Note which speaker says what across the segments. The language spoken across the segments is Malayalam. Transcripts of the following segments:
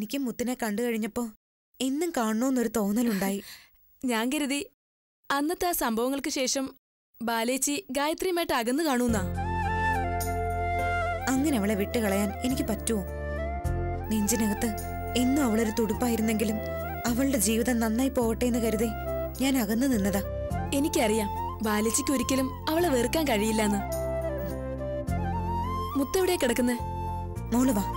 Speaker 1: എനിക്കും മുത്തിനെ കണ്ടു കഴിഞ്ഞപ്പോ എന്നും കാണണമെന്നൊരു തോന്നലുണ്ടായി
Speaker 2: ഞാൻ കരുതി അന്നത്തെ ആ സംഭവങ്ങൾക്ക് ശേഷം ബാലേച്ചി ഗായത്രിയുമായിട്ട് അകന്നു കാണൂന്നാ
Speaker 1: അങ്ങനെ അവളെ വിട്ടുകളയാൻ എനിക്ക് പറ്റുമോ നെഞ്ചിനകത്ത് എന്നും അവളൊരു തുടുപ്പായിരുന്നെങ്കിലും അവളുടെ ജീവിതം നന്നായി പോകട്ടെ എന്ന് കരുതി ഞാൻ അകന്നു നിന്നതാ
Speaker 2: എനിക്കറിയാം ബാലേച്ചിക്ക് ഒരിക്കലും അവളെ വെറുക്കാൻ കഴിയില്ലെന്ന് മുത്തെവിടെയാ കിടക്കുന്നേ
Speaker 1: മോള് വാ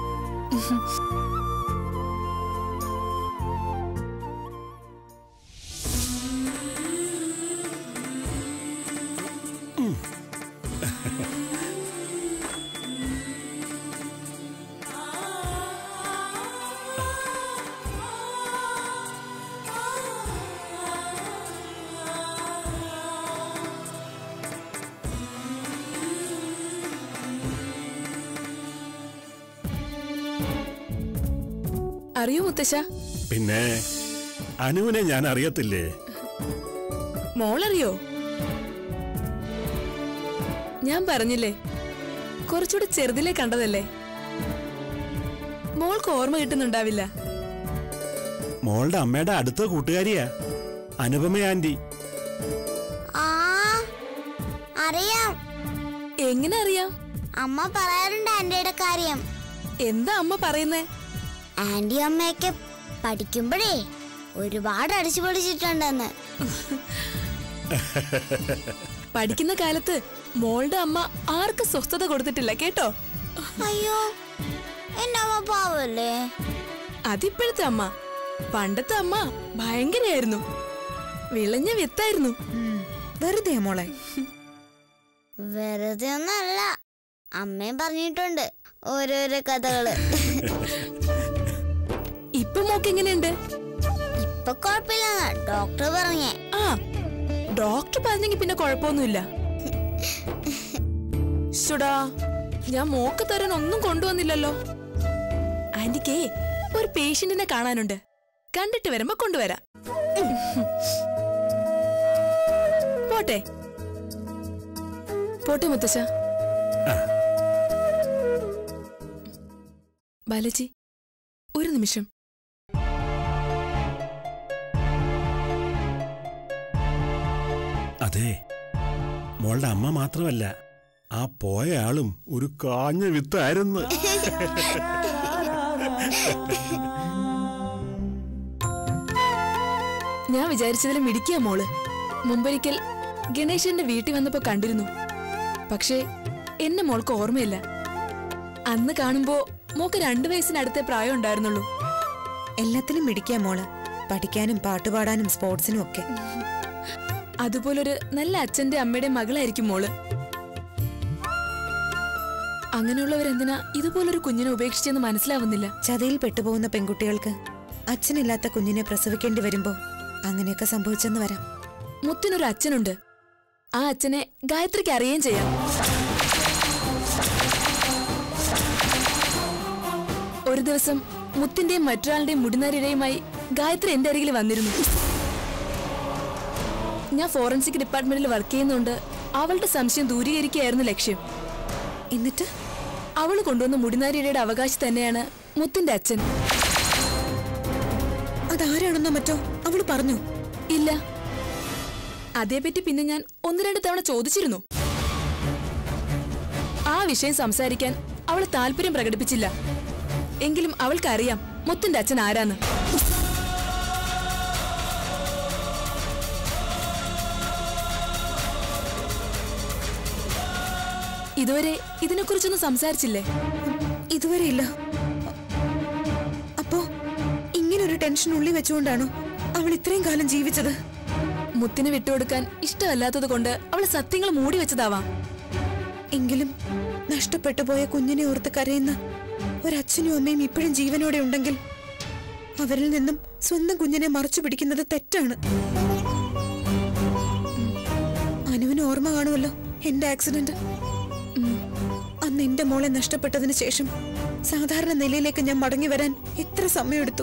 Speaker 2: അറിയോ മുത്തശ്ശ
Speaker 3: പിന്നെ അനുവിനെ ഞാൻ അറിയത്തില്ലേ
Speaker 2: മോളറിയോ ഞാൻ പറഞ്ഞില്ലേ കുറച്ചുകൂടി ചെറുതിലേ കണ്ടതല്ലേ മോൾക്ക് ഓർമ്മ കിട്ടുന്നുണ്ടാവില്ല
Speaker 3: മോളുടെ അമ്മയുടെ അടുത്ത കൂട്ടുകാരിയാ അനുപമ ആന്റി
Speaker 4: ആ അറിയാം
Speaker 2: എങ്ങനെ അറിയാം
Speaker 4: അമ്മ പറയാറുണ്ട് ആന്റിയുടെ കാര്യം
Speaker 2: എന്താ അമ്മ പറയുന്നേ
Speaker 4: ആന്റി അമ്മയൊക്കെ പഠിക്കുമ്പോഴേ ഒരുപാട് അടിച്ചു പൊളിച്ചിട്ടുണ്ടെന്ന്
Speaker 2: പഠിക്കുന്ന കാലത്ത് മോളുടെ അമ്മ ആർക്കും സ്വസ്ഥത കൊടുത്തിട്ടില്ല കേട്ടോ
Speaker 4: അയ്യോ എന്റെ അമ്മ പാവല്ലേ
Speaker 2: അതിപ്പോഴത്തെ അമ്മ പണ്ടത്തെ അമ്മ ഭയങ്കരയായിരുന്നു വിളഞ്ഞ വിത്തായിരുന്നു
Speaker 1: ഉം, വെറുതെ മോളെ
Speaker 4: വെറുതെ ഒന്നല്ല അമ്മയും പറഞ്ഞിട്ടുണ്ട് ഓരോരോ കഥകള്
Speaker 2: ഇപ്പൊ മോക്ക് എങ്ങനെയുണ്ട്
Speaker 4: ഇപ്പൊ കുഴപ്പമില്ലെന്ന് ഡോക്ടർ പറഞ്ഞേ
Speaker 2: ആ ഡോക്ടർ പറഞ്ഞെങ്കിൽ പിന്നെ കുഴപ്പമൊന്നുമില്ല ശുടാ ഞാൻ മോക്ക് തരാൻ ഒന്നും കൊണ്ടുവന്നില്ലല്ലോ ആന്റിക്കേ ഒരു പേഷ്യന്റിനെ കാണാനുണ്ട് കണ്ടിട്ട് വരുമ്പോ കൊണ്ടുവരാം പോട്ടെ പോട്ടെ മുത്തശ്ശ ബാലജി ഒരു നിമിഷം
Speaker 3: അതെ മോളുടെ അമ്മ മാത്രമല്ല ആ പോയ ആളും ഒരു കാഞ്ഞ വിത്തായിരുന്നു
Speaker 2: ഞാൻ വിചാരിച്ചതിലും മിടിക്കുക മോള് മുമ്പൊരിക്കൽ ഗണേശന്റെ വീട്ടിൽ വന്നപ്പോ കണ്ടിരുന്നു പക്ഷേ എന്നെ മോൾക്ക് ഓർമ്മയില്ല അന്ന് കാണുമ്പോ മോക്ക് രണ്ടു വയസ്സിനടുത്തേ പ്രായം ഉണ്ടായിരുന്നുള്ളൂ
Speaker 1: എല്ലാത്തിനും മിടിക്കാ മോള് പഠിക്കാനും പാട്ടുപാടാനും സ്പോർട്സിനും ഒക്കെ
Speaker 2: അതുപോലൊരു നല്ല അച്ഛന്റെ അമ്മയുടെ മകളായിരിക്കും മോള് അങ്ങനെയുള്ളവരെന്തിനാ ഇതുപോലൊരു കുഞ്ഞിനെ ഉപേക്ഷിച്ചെന്ന് മനസ്സിലാവുന്നില്ല
Speaker 1: ചതയിൽ പെട്ടുപോകുന്ന പെൺകുട്ടികൾക്ക് അച്ഛനില്ലാത്ത കുഞ്ഞിനെ പ്രസവിക്കേണ്ടി വരുമ്പോ അങ്ങനെയൊക്കെ സംഭവിച്ചെന്ന് വരാം
Speaker 2: മുത്തിനൊരു അച്ഛനുണ്ട് ആ അച്ഛനെ ഗായത്രിക്ക് അറിയുകയും ചെയ്യാം ഒരു ദിവസം മുത്തിന്റെയും മറ്റൊരാളുടെയും മുടിനാരിഴയുമായി ഗായത്രി എന്റെ അരികിൽ വന്നിരുന്നു ഞാൻ ഫോറൻസിക് ഡിപ്പാർട്ട്മെന്റിൽ വർക്ക് ചെയ്യുന്നതുകൊണ്ട് അവളുടെ സംശയം ദൂരീകരിക്കുകയായിരുന്നു ലക്ഷ്യം
Speaker 1: എന്നിട്ട്
Speaker 2: അവൾ കൊണ്ടുവന്ന മുടിനാരിഴയുടെ അവകാശി തന്നെയാണ് മുത്തിന്റെ അച്ഛൻ
Speaker 1: അതാരാണെന്നോ മറ്റോ അവള് പറഞ്ഞു
Speaker 2: ഇല്ല അതേപറ്റി പിന്നെ ഞാൻ ഒന്ന് രണ്ട് തവണ ചോദിച്ചിരുന്നു ആ വിഷയം സംസാരിക്കാൻ അവൾ താല്പര്യം പ്രകടിപ്പിച്ചില്ല എങ്കിലും അവൾക്കറിയാം മുത്തിന്റെ അച്ഛൻ ആരാന്ന് ഇതുവരെ ഇതിനെക്കുറിച്ചൊന്നും സംസാരിച്ചില്ലേ
Speaker 1: ഇതുവരെ ഇല്ല അപ്പോ ഇങ്ങനൊരു ടെൻഷൻ ഉള്ളി വെച്ചുകൊണ്ടാണോ അവൾ ഇത്രയും കാലം ജീവിച്ചത്
Speaker 2: മുത്തിന് വിട്ടുകൊടുക്കാൻ ഇഷ്ടമല്ലാത്തത് കൊണ്ട് അവൾ സത്യങ്ങൾ മൂടി വെച്ചതാവാം
Speaker 1: എങ്കിലും നഷ്ടപ്പെട്ടു പോയ കുഞ്ഞിനെ ഓർത്ത് കരയുന്ന ഒരച്ഛനും അമ്മയും ഇപ്പോഴും ജീവനോടെ ഉണ്ടെങ്കിൽ അവരിൽ നിന്നും സ്വന്തം കുഞ്ഞിനെ മറച്ചു പിടിക്കുന്നത് തെറ്റാണ് അനുവിന് ഓർമ്മ കാണുമല്ലോ എന്റെ ആക്സിഡന്റ് അന്ന് എന്റെ മോളെ നഷ്ടപ്പെട്ടതിന് ശേഷം സാധാരണ നിലയിലേക്ക് ഞാൻ മടങ്ങി വരാൻ എത്ര സമയമെടുത്തു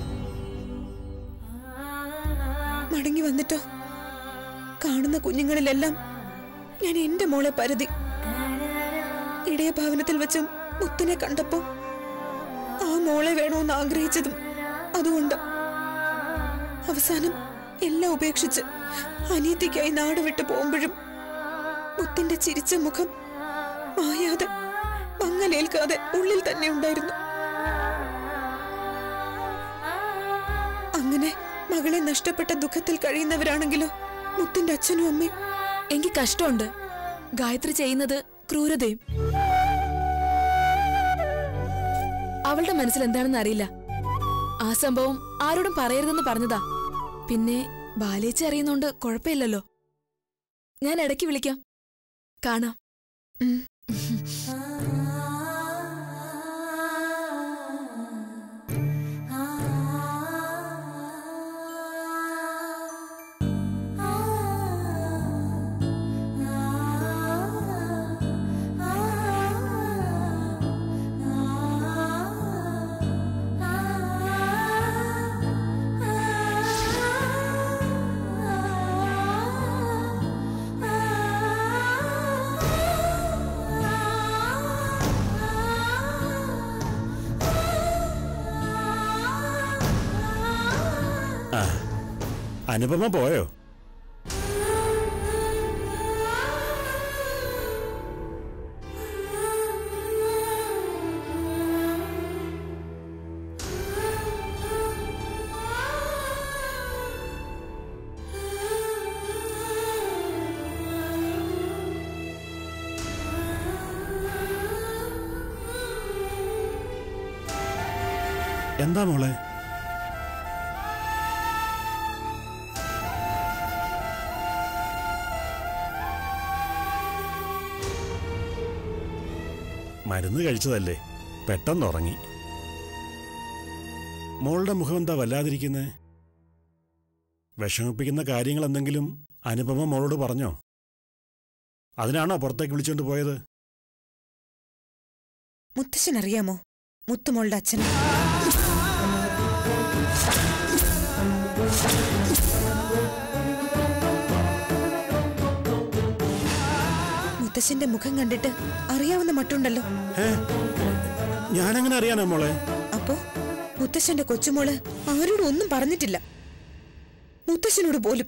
Speaker 1: മടങ്ങി വന്നിട്ടോ കാണുന്ന കുഞ്ഞുങ്ങളിലെല്ലാം ഞാൻ എന്റെ മോളെ പരതി ഇടയ ഭവനത്തിൽ വെച്ചും മുത്തിനെ കണ്ടപ്പോ ആ മോളെ വേണമെന്ന് ആഗ്രഹിച്ചതും അതുകൊണ്ട് അവസാനം എല്ലാം ഉപേക്ഷിച്ച് അനിയത്തിക്കായി നാട് വിട്ടു പോകുമ്പോഴും മുത്തിന്റെ ചിരിച്ച മുഖം മായാതെ മങ്ങലേൽക്കാതെ ഉള്ളിൽ തന്നെ ഉണ്ടായിരുന്നു അങ്ങനെ മകളെ നഷ്ടപ്പെട്ട ദുഃഖത്തിൽ കഴിയുന്നവരാണെങ്കിലോ മുത്തിന്റെ അച്ഛനും അമ്മയും
Speaker 2: എനിക്ക് കഷ്ടമുണ്ട് ഗായത്രി ചെയ്യുന്നത് ക്രൂരതയും അവളുടെ മനസ്സിൽ എന്താണെന്ന് അറിയില്ല ആ സംഭവം ആരോടും പറയരുതെന്ന് പറഞ്ഞതാ പിന്നെ ബാലേച്ച അറിയുന്നോണ്ട് കുഴപ്പമില്ലല്ലോ ഞാൻ ഇടയ്ക്ക് വിളിക്കാം കാണാം
Speaker 1: ഉം.
Speaker 3: ആ അനുപമ പോയോ എന്താ മോളെ മരുന്ന് കഴിച്ചതല്ലേ പെട്ടെന്ന് ഉറങ്ങി മോളുടെ മുഖം എന്താ വല്ലാതിരിക്കുന്നേ വിഷമിപ്പിക്കുന്ന കാര്യങ്ങൾ എന്തെങ്കിലും അനുപമ മോളോട് പറഞ്ഞോ അതിനാണോ പുറത്തേക്ക് വിളിച്ചുകൊണ്ട് പോയത്
Speaker 1: മുത്തശ്ശൻ അറിയാമോ മുത്തുമോളുടെ അച്ഛൻ മുത്തശ്ശന്റെ മുഖം കണ്ടിട്ട് അറിയാവുന്ന മട്ടുണ്ടല്ലോ
Speaker 3: ഏ ഞാനെങ്ങനെ അറിയാനാ മോളെ
Speaker 1: അപ്പോ മുത്തശ്ശന്റെ കൊച്ചുമോള് ആരോടും ഒന്നും പറഞ്ഞിട്ടില്ല മുത്തശ്ശനോട് പോലും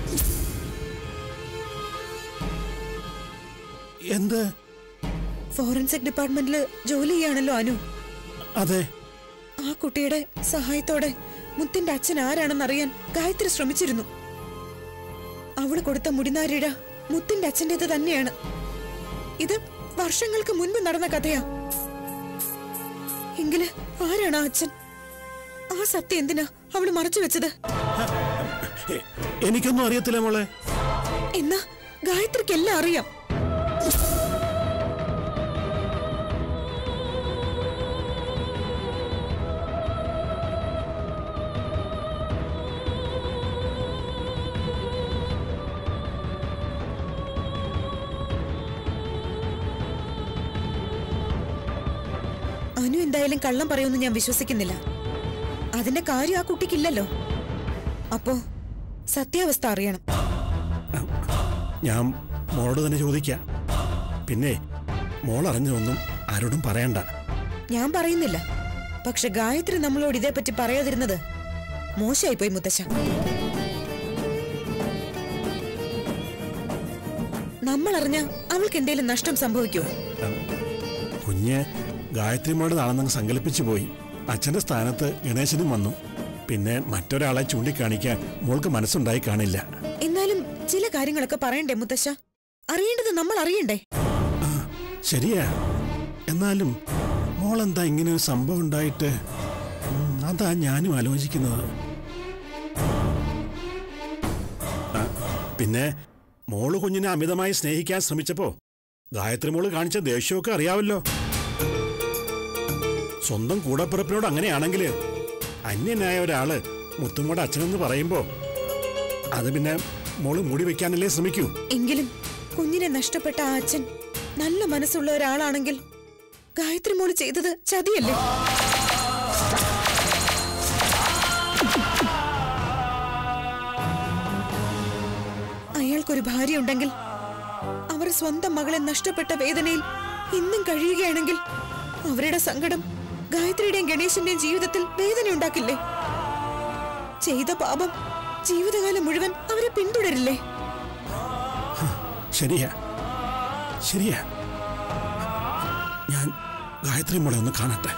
Speaker 3: എന്ത്
Speaker 1: ഫോറൻസിക് ഡിപ്പാർട്ട്മെന്റില് ജോലി ചെയ്യാണല്ലോ അനു
Speaker 3: അതെ
Speaker 1: ആ കുട്ടിയുടെ സഹായത്തോടെ മുത്തിന്റെ അച്ഛൻ ആരാണെന്നറിയാൻ ഗായത്രി ശ്രമിച്ചിരുന്നു അവള് കൊടുത്ത മുടിനാരിഴ മുത്തിന്റെ അച്ഛൻ്റെത് തന്നെയാണ് ഇത് വർഷങ്ങൾക്ക് മുൻപ് നടന്ന കഥയാ എങ്കില് ആരാണ് ആ അച്ഛൻ ആ സത്യം എന്തിനാ അവള് മറച്ചു വെച്ചത്
Speaker 3: എ- എനിക്കൊന്നും അറിയത്തില്ല മോളെ
Speaker 1: എന്നാ ഗായത്രിക്ക് എല്ലാം അറിയാം അനു എന്തായാലും കള്ളം പറയുമെന്ന് ഞാൻ വിശ്വസിക്കുന്നില്ല അതിന്റെ കാര്യം ആ കുട്ടിക്കില്ലല്ലോ അപ്പോ സത്യാവസ്ഥ അറിയണം
Speaker 3: ഞാൻ മോളോട് തന്നെ ചോദിക്കാം പിന്നെ മോൾ അറിഞ്ഞതൊന്നും ആരോടും പറയണ്ട
Speaker 1: ഞാൻ പറയുന്നില്ല പക്ഷെ ഗായത്രി നമ്മളോട് ഇതേപ്പറ്റി പറയാതിരുന്നത് മോശമായിപ്പോയി മുത്തശ്ശ നമ്മൾ അറിഞ്ഞ അവൾക്ക് എന്തേലും നഷ്ടം സംഭവിക്കുമോ
Speaker 3: കുഞ്ഞ് ഗായത്രി മോളതാണെന്നങ്ങ് സങ്കല്പിച്ചു പോയി അച്ഛന്റെ സ്ഥാനത്ത് ഗണേശനും വന്നു പിന്നെ മറ്റൊരാളെ ചൂണ്ടിക്കാണിക്കാൻ മോൾക്ക് മനസ്സുണ്ടായി കാണില്ല
Speaker 1: എന്നാലും ചില കാര്യങ്ങളൊക്കെ പറയണ്ടേ മുത്തശ്ശ അറിയേണ്ടത് നമ്മൾ അറിയണ്ടേ
Speaker 3: ശരിയാ എന്നാലും മോളെന്താ ഇങ്ങനെ ഒരു സംഭവം ഉണ്ടായിട്ട് ഉം, അതാ ഞാനും ആലോചിക്കുന്നത് ആ, പിന്നെ മോള് കുഞ്ഞിനെ അമിതമായി സ്നേഹിക്കാൻ ശ്രമിച്ചപ്പോ ഗായത്രി മോള് കാണിച്ച ദേഷ്യമൊക്കെ അറിയാവല്ലോ സ്വന്തം കൂടപ്പിറപ്പിനോട് അങ്ങനെയാണെങ്കിൽ അന്യനായ ഒരാള് മുത്തുമോടെ അച്ഛനെന്ന് പറയുമ്പോ അത് പിന്നെ മോള് മൂടി വെക്കാനല്ലേ ശ്രമിക്കൂ
Speaker 1: എങ്കിലും കുഞ്ഞിനെ നഷ്ടപ്പെട്ട ആ അച്ഛൻ നല്ല മനസ്സുള്ള ഒരാളാണെങ്കിൽ ഗായത്രി മോള് ചെയ്തത് ചതിയല്ലേ അയാൾക്കൊരു ഭാര്യയുണ്ടെങ്കിൽ അവർ സ്വന്തം മകളെ നഷ്ടപ്പെട്ട വേദനയിൽ ഇന്നും കഴിയുകയാണെങ്കിൽ അവരുടെ സങ്കടം ഗായത്രിയുടെയും ഗണേശന്റെയും ജീവിതത്തിൽ വേദന ഉണ്ടാക്കില്ലേ ചെയ്ത പാപം ജീവിതകാലം മുഴുവൻ അവരെ പിന്തുടരില്ലേ
Speaker 3: ശരിയാ ശരിയാ ഞാൻ ഗായത്രി മോളെ ഒന്ന് കാണട്ടെ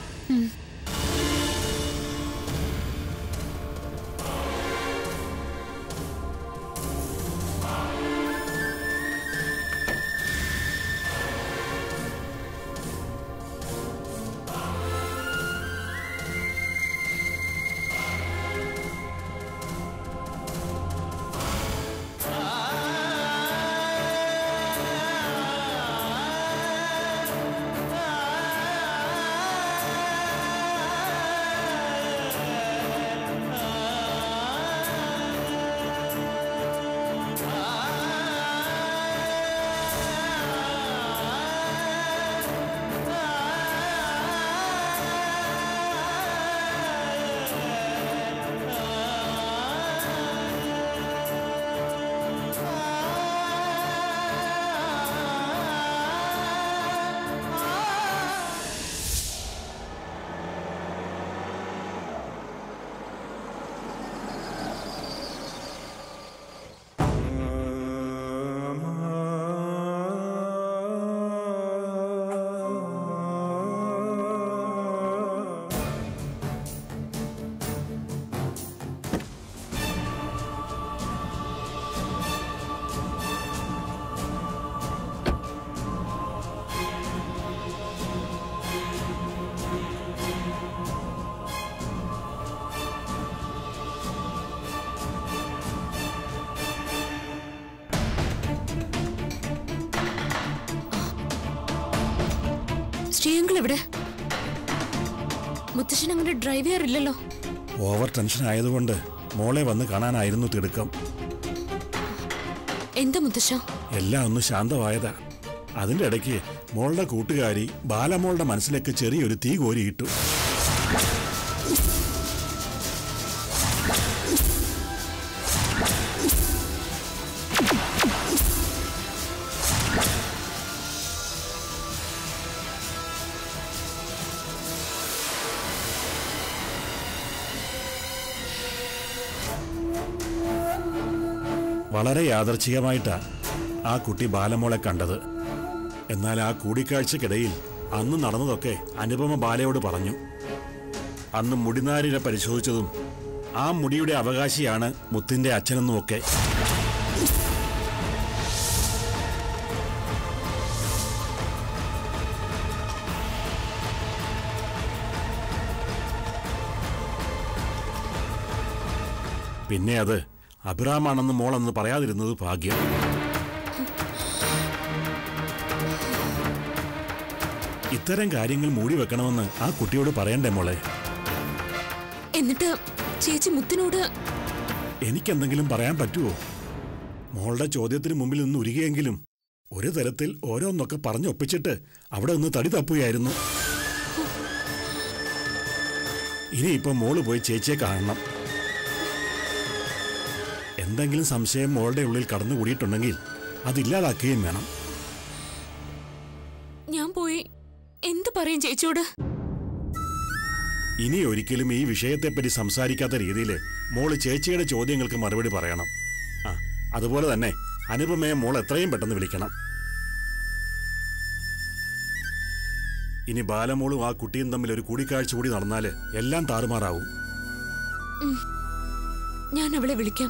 Speaker 5: ശ്രീയങ്കൾ എവിടെ മുത്തശ്ശൻ അങ്ങനെ ഡ്രൈവ് ചെയ്യാറില്ലല്ലോ
Speaker 3: ഓവർ ടെൻഷൻ ആയതുകൊണ്ട് മോളെ വന്ന് കാണാനായിരുന്നു തിടുക്കം
Speaker 5: എന്താ മുത്തശ്ശ
Speaker 3: എല്ലാം ഒന്ന് ശാന്തമായതാ അതിന്റെ ഇടയ്ക്ക് മോളുടെ കൂട്ടുകാരി ബാലമോളുടെ മനസ്സിലേക്ക് ചെറിയൊരു തീ കോരിയിട്ടു വളരെ യാദർച്ഛികമായിട്ടാ ആ കുട്ടി ബാലമോളെ കണ്ടത് എന്നാൽ ആ കൂടിക്കാഴ്ചക്കിടയിൽ അന്ന് നടന്നതൊക്കെ അനുപമ ബാലയോട് പറഞ്ഞു അന്ന് മുടിനാരിനെ പരിശോധിച്ചതും ആ മുടിയുടെ അവകാശിയാണ് മുത്തിന്റെ അച്ഛനെന്നുമൊക്കെ പിന്നെ അത് അഭിറാമാണെന്ന് മോളെന്ന് പറയാതിരുന്നത് ഭാഗ്യം ഇത്തരം കാര്യങ്ങൾ മൂടി വെക്കണമെന്ന് ആ കുട്ടിയോട് പറയണ്ടേ മോളെ
Speaker 5: എന്നിട്ട് ചേച്ചി മുത്തിനോട്
Speaker 3: എനിക്കെന്തെങ്കിലും പറയാൻ പറ്റുമോ മോളുടെ ചോദ്യത്തിന് മുമ്പിൽ നിന്ന് ഉരുകിയെങ്കിലും ഒരു തരത്തിൽ ഓരോന്നൊക്കെ പറഞ്ഞൊപ്പിച്ചിട്ട് അവിടെ നിന്ന് തടി തപ്പുകയായിരുന്നു ഇനിയിപ്പോ മോള് പോയി ചേച്ചിയെ കാണണം എന്തെങ്കിലും സംശയം മോളുടെ ഉള്ളിൽ കടന്നുകൂടിയിട്ടുണ്ടെങ്കിൽ അതില്ലാതാക്കുകയും വേണം
Speaker 5: ഞാൻ പോയി എന്ത് പറയും ചേച്ചിയോട്
Speaker 3: ഇനി ഒരിക്കലും ഈ വിഷയത്തെപ്പറ്റി സംസാരിക്കാത്ത രീതിയിൽ മോള് ചേച്ചിയുടെ ചോദ്യങ്ങൾക്ക് മറുപടി പറയണം ആ അതുപോലെ തന്നെ അനുപമയെ മോൾ എത്രയും പെട്ടെന്ന് വിളിക്കണം ഇനി ബാലമോളും ആ കുട്ടിയും തമ്മിൽ ഒരു കൂടിക്കാഴ്ച കൂടി നടന്നാല് എല്ലാം താറുമാറാവും
Speaker 5: ഞാൻ അവളെ വിളിക്കാം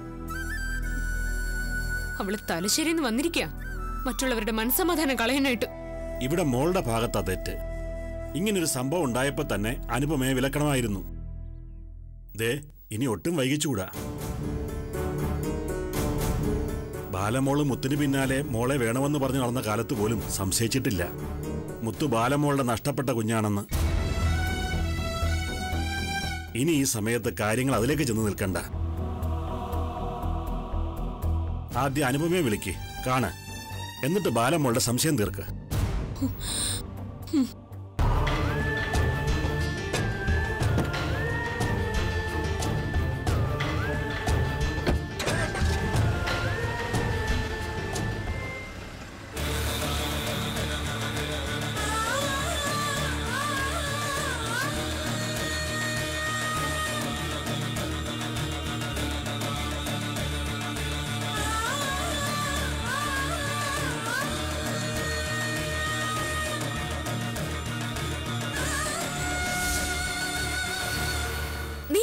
Speaker 5: അവള് തലശ്ശേരിന്ന് വന്നിരിക്കുക മറ്റുള്ളവരുടെ മനസ്സമാധാനം കളയാനായിട്ട്
Speaker 3: ഇവിടെ മോളുടെ ഭാഗത്താ തെറ്റ് ഇങ്ങനൊരു സംഭവം ഉണ്ടായപ്പോ തന്നെ അനുപമയെ വിലക്കണമായിരുന്നു ദേ ഇനി ഒട്ടും വൈകിച്ചുകൂടാ ബാലമോള് മുത്തിന് പിന്നാലെ മോളെ വേണമെന്ന് പറഞ്ഞു നടന്ന കാലത്ത് പോലും സംശയിച്ചിട്ടില്ല മുത്തു ബാലമോളുടെ നഷ്ടപ്പെട്ട കുഞ്ഞാണെന്ന് ഇനി ഈ സമയത്ത് കാര്യങ്ങൾ അതിലേക്ക് ചെന്ന് നിൽക്കണ്ട ആദ്യം അനുപമയെ വിളിക്ക് കാണ് എന്നിട്ട് ബാലമോളുടെ സംശയം തീർക്ക്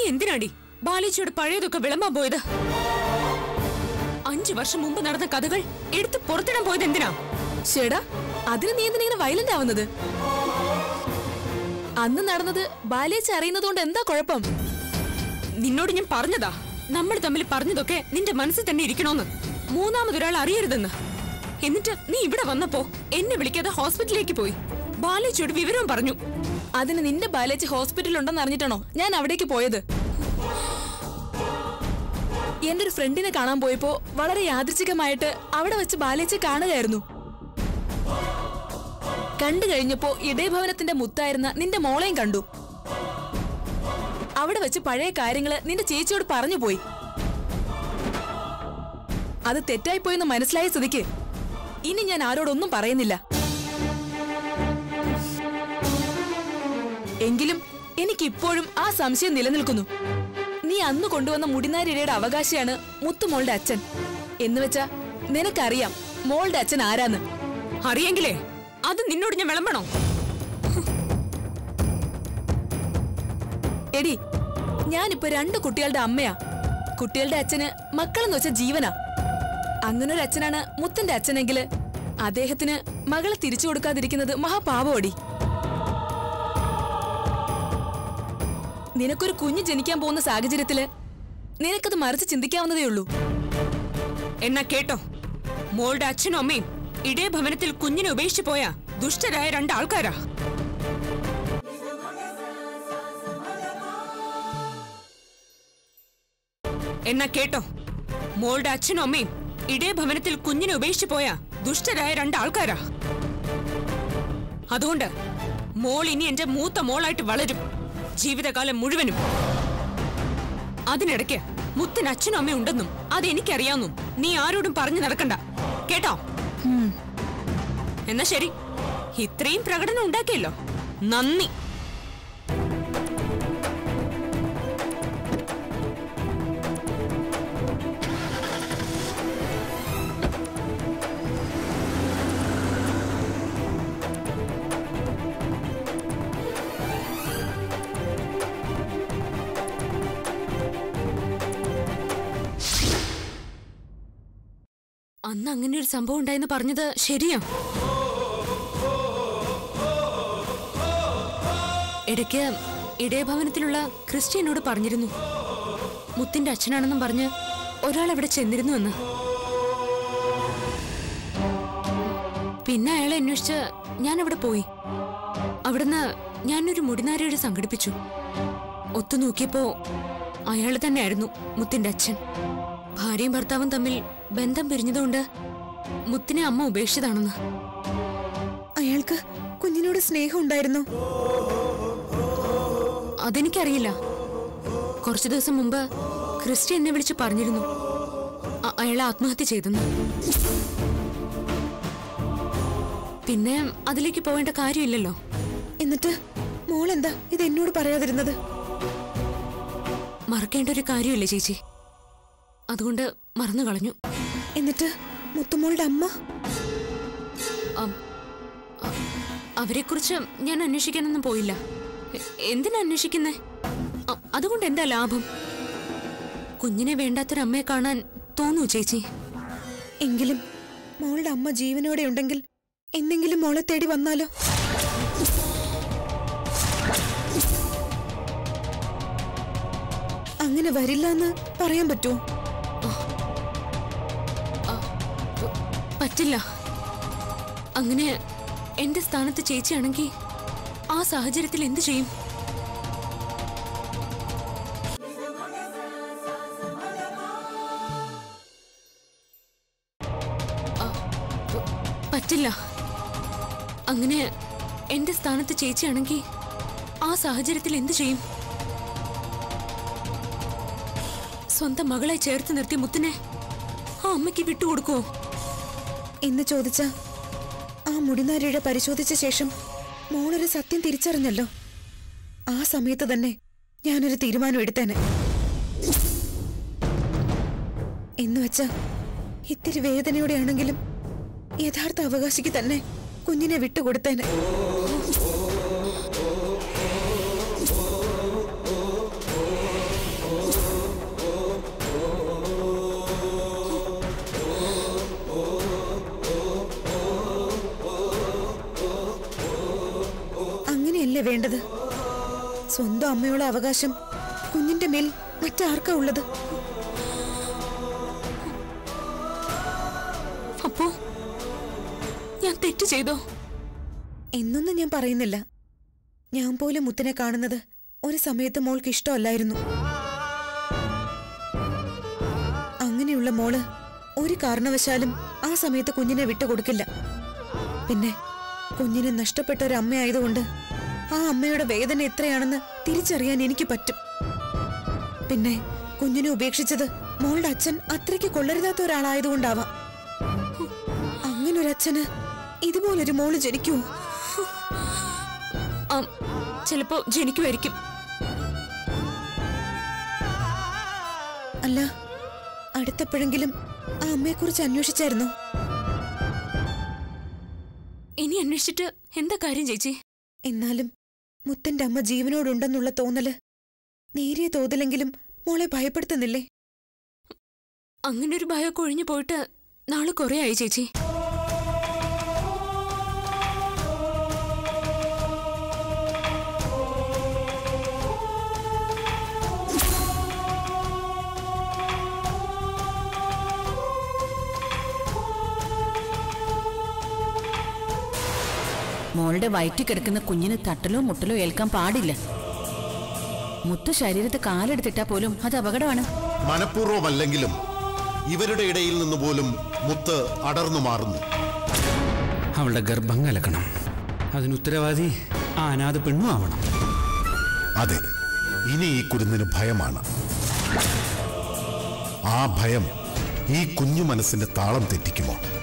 Speaker 5: എന്തിനാടി ബാലേച്ചിയുടെ പഴയതൊക്കെ വിളമ്പാൻ പോയത് അഞ്ചു വർഷം മുമ്പ് നടന്ന കഥകൾ എടുത്ത് പുറത്തിടാൻ പോയത് എന്തിനാ
Speaker 2: ഷേടാ അതിന് നീ എന്തിനാ ഇങ്ങനെ വയലന്റ് ആവുന്നത് അന്ന് നടന്നത് ബാലേച്ച് അറിയുന്നതുകൊണ്ട് എന്താ കുഴപ്പം
Speaker 5: നിന്നോട് ഞാൻ പറഞ്ഞതാ നമ്മൾ തമ്മിൽ പറഞ്ഞതൊക്കെ നിന്റെ മനസ്സിൽ തന്നെ ഇരിക്കണോന്ന് മൂന്നാമതൊരാൾ അറിയരുതെന്ന് എന്നിട്ട് നീ ഇവിടെ വന്നപ്പോ എന്നെ വിളിക്കാതെ ഹോസ്പിറ്റലിലേക്ക് പോയി ബാലേച്ചിയോട് വിവരവും പറഞ്ഞു
Speaker 2: അതിന് നിന്റെ ബാലേച്ച് ഹോസ്പിറ്റലിൽ ഉണ്ടെന്ന് അറിഞ്ഞിട്ടാണോ ഞാൻ അവിടേക്ക് പോയത് എന്റെ ഒരു ഫ്രണ്ടിനെ കാണാൻ പോയപ്പോ വളരെ യാദൃച്ഛികമായിട്ട് അവിടെ വെച്ച് ബാലേച്ച് കാണുകയായിരുന്നു കണ്ടു കഴിഞ്ഞപ്പോ ഇടയഭവനത്തിന്റെ മുത്തായിരുന്ന നിന്റെ മോളെയും കണ്ടു അവിടെ വെച്ച് പഴയ കാര്യങ്ങള് നിന്റെ ചേച്ചിയോട് പറഞ്ഞു പോയി അത് തെറ്റായിപ്പോയെന്ന് മനസ്സിലായ സ്ഥിതിക്ക് ഇനി ഞാൻ ആരോടൊന്നും പറയുന്നില്ല എങ്കിലും എനിക്കിപ്പോഴും ആ സംശയം നിലനിൽക്കുന്നു നീ അന്ന് കൊണ്ടുവന്ന മുടിനാരിഴയുടെ അവകാശിയാണ് മുത്തുമോളുടെ അച്ഛൻ എന്നുവെച്ചാ നിനക്കറിയാം മോളുടെ അച്ഛൻ ആരാന്ന്
Speaker 5: അറിയെങ്കിലേ അത് നിന്നോട് ഞാൻ വിളമ്പണോ
Speaker 2: എടി ഞാനിപ്പോ രണ്ട് കുട്ടികളുടെ അമ്മയാ കുട്ടികളുടെ അച്ഛന് മക്കളെന്ന് വെച്ച ജീവനാ അങ്ങനൊരു അച്ഛനാണ് മുത്തന്റെ അച്ഛനെങ്കില് അദ്ദേഹത്തിന് മകളെ തിരിച്ചു കൊടുക്കാതിരിക്കുന്നത് മഹാപാവോടി നിനക്കൊരു കുഞ്ഞ് ജനിക്കാൻ പോകുന്ന സാഹചര്യത്തില് നിനക്കത് മറിച്ച് ചിന്തിക്കാവുന്നതേ ഉള്ളൂ
Speaker 5: എന്നാ കേട്ടോ മോളുടെ അച്ഛനും അമ്മയും ഇടേ ഭവനത്തിൽ കുഞ്ഞിനെ ഉപേക്ഷിച്ചു പോയ ദുഷ്ടരായ രണ്ടാൾക്കാരാ എന്നാ കേട്ടോ മോളുടെ അച്ഛനും അമ്മയും ഇടേ ഭവനത്തിൽ കുഞ്ഞിനെ ഉപേക്ഷിച്ചു പോയ ദുഷ്ടരായ രണ്ടാൾക്കാരാ അതുകൊണ്ട് മോൾ ഇനി എന്റെ മൂത്ത മോളായിട്ട് വളരും ജീവിതകാലം മുഴുവനും അതിനിടയ്ക്ക് മുത്തിന് അച്ഛനും അമ്മയും ഉണ്ടെന്നും അത് എനിക്കറിയാവുന്നും നീ ആരോടും പറഞ്ഞു നടക്കണ്ട കേട്ടോ എന്നാ ശരി ഇത്രയും പ്രകടനം ഉണ്ടാക്കിയല്ലോ നന്ദി അന്ന് അങ്ങനെ ഒരു സംഭവം ഉണ്ടായെന്ന് പറഞ്ഞത് ശരിയാ ഇടയ്ക്ക് ഇടയഭവനത്തിലുള്ള ക്രിസ്ത്യനോട് പറഞ്ഞിരുന്നു മുത്തിന്റെ അച്ഛനാണെന്നും പറഞ്ഞ് ഒരാൾ അവിടെ ചെന്നിരുന്നു എന്ന് പിന്നെ അയാളെ അന്വേഷിച്ച് ഞാൻ അവിടെ പോയി അവിടുന്ന് ഞാനൊരു മുടിനാരയുടെ സംഘടിപ്പിച്ചു ഒത്തു നോക്കിയപ്പോ അയാൾ തന്നെയായിരുന്നു മുത്തിന്റെ അച്ഛൻ ഭാര്യയും ഭർത്താവും തമ്മിൽ ബന്ധം പിരിഞ്ഞതുകൊണ്ട് മുത്തിനെ അമ്മ ഉപേക്ഷിച്ചതാണെന്ന്
Speaker 1: അയാൾക്ക് കുഞ്ഞിനോട് സ്നേഹം ഉണ്ടായിരുന്നു
Speaker 5: അതെനിക്കറിയില്ല കുറച്ചു ദിവസം മുമ്പ് ക്രിസ്റ്റി എന്നെ വിളിച്ച് പറഞ്ഞിരുന്നു അ- അയാൾ ആത്മഹത്യ ചെയ്തെന്ന് പിന്നെ അതിലേക്ക് പോവേണ്ട കാര്യമില്ലല്ലോ
Speaker 1: എന്നിട്ട് മോൾ എന്താ ഇത് എന്നോട് പറയാതിരുന്നത്
Speaker 5: മറക്കേണ്ട ഒരു കാര്യമില്ല ചേച്ചി അതുകൊണ്ട് മറന്നു കളഞ്ഞു
Speaker 1: എന്നിട്ട് മുത്തുമോളുടെ അമ്മ
Speaker 5: അം- അ- അവരെക്കുറിച്ച് ഞാൻ അന്വേഷിക്കാനൊന്നും പോയില്ല എ- എന്തിനാ അന്വേഷിക്കുന്നേ അ- അതുകൊണ്ട് എന്താ ലാഭം കുഞ്ഞിനെ വേണ്ടാത്തൊരമ്മയെ കാണാൻ തോന്നൂ ചേച്ചി
Speaker 1: എങ്കിലും മോളുടെ അമ്മ ജീവനോടെ ഉണ്ടെങ്കിൽ എന്തെങ്കിലും മോളെ തേടി വന്നാലോ അങ്ങനെ വരില്ല എന്ന് പറയാൻ പറ്റുമോ
Speaker 5: പ- പറ്റില്ല അങ്ങനെ എന്റെ സ്ഥാനത്ത് ചേച്ചിയാണെങ്കിൽ ആ സാഹചര്യത്തിൽ എന്തു ചെയ്യും ആ, പ- പറ്റില്ല അങ്ങനെ എന്റെ സ്ഥാനത്ത് ചേച്ചിയാണെങ്കിൽ ആ സാഹചര്യത്തിൽ എന്തു ചെയ്യും സ്വന്തം മകളെ ചേർത്ത് നിർത്തിയ മുത്തിനെ ആ അമ്മയ്ക്ക് വിട്ടുകൊടുക്കുവോ
Speaker 1: എന്ന് ചോദിച്ച ആ മുടിനാരിഴ പരിശോധിച്ച ശേഷം മോളൊരു സത്യം തിരിച്ചറിഞ്ഞല്ലോ ആ സമയത്ത് തന്നെ ഞാനൊരു തീരുമാനം എടുത്തേനെ എന്ന് വെച്ച ഇത്തിരി വേദനയോടെയാണെങ്കിലും യഥാർത്ഥ അവകാശിക്ക് തന്നെ കുഞ്ഞിനെ വിട്ടുകൊടുത്തേനെ അതല്ലേ വേണ്ടത് സ്വന്തം അമ്മയുള്ള അവകാശം കുഞ്ഞിന്റെ മേൽ മറ്റാർക്കാ ഉള്ളത്
Speaker 5: അപ്പോ ഞാൻ തെറ്റ് ചെയ്തോ
Speaker 1: എന്നൊന്നും ഞാൻ പറയുന്നില്ല ഞാൻ പോലും മുത്തിനെ കാണുന്നത് ഒരു സമയത്ത് മോൾക്ക് ഇഷ്ടമല്ലായിരുന്നു അങ്ങനെയുള്ള മോള് ഒരു കാരണവശാലും ആ സമയത്ത് കുഞ്ഞിനെ വിട്ടുകൊടുക്കില്ല പിന്നെ കുഞ്ഞിനെ നഷ്ടപ്പെട്ട ഒരു അമ്മയായതുകൊണ്ട് ആ അമ്മയുടെ വേദന എത്രയാണെന്ന് തിരിച്ചറിയാൻ എനിക്ക് പറ്റും പിന്നെ കുഞ്ഞിനെ ഉപേക്ഷിച്ചത് മോളുടെ അച്ഛൻ അത്രയ്ക്ക് കൊള്ളരുതാത്ത ഒരാളായതുകൊണ്ടാവാം അങ്ങനൊരച്ഛന് ഇതുപോലൊരു മോള് ജനിക്കുമോ
Speaker 5: ആ, ചിലപ്പോ ജനിക്കുമായിരിക്കും
Speaker 1: അല്ല അടുത്തപ്പോഴെങ്കിലും ആ അമ്മയെക്കുറിച്ച് അന്വേഷിച്ചായിരുന്നോ
Speaker 5: ഇനി അന്വേഷിച്ചിട്ട് എന്താ കാര്യം ചേച്ചി
Speaker 1: എന്നാലും മുത്തന്റെ അമ്മ ജീവനോടുണ്ടെന്നുള്ള തോന്നല് നേരിയ തോതിലെങ്കിലും മോളെ ഭയപ്പെടുത്തുന്നില്ലേ
Speaker 5: അങ്ങനെ ഒരു ഭയമൊക്കെ ഒഴിഞ്ഞു പോയിട്ട് നാളെ കുറെ ആയി ചേച്ചി
Speaker 6: മോളുടെ വയറ്റിൽ കിടക്കുന്ന കുഞ്ഞിന് തട്ടലോ മുട്ടലോ ഏൽക്കാൻ പാടില്ല മുത്ത ശരീരത്ത് കാലെടുത്തിട്ടാ പോലും അത് അപകടമാണ്
Speaker 7: മനഃപൂർവ്വമല്ലെങ്കിലും ഇവരുടെ ഇടയിൽ നിന്ന് പോലും മുത്ത് അടർന്നു മാറുന്നു
Speaker 8: അവളുടെ ഗർഭം കലക്കണം അതിന് ഉത്തരവാദി ആ അനാഥ പെണ്ണും ആവണം
Speaker 7: അതെ ഇനി ഈ കുരുന്നിന് ഭയമാണ് ആ ഭയം ഈ കുഞ്ഞു മനസ്സിന്റെ താളം തെറ്റിക്കുമോ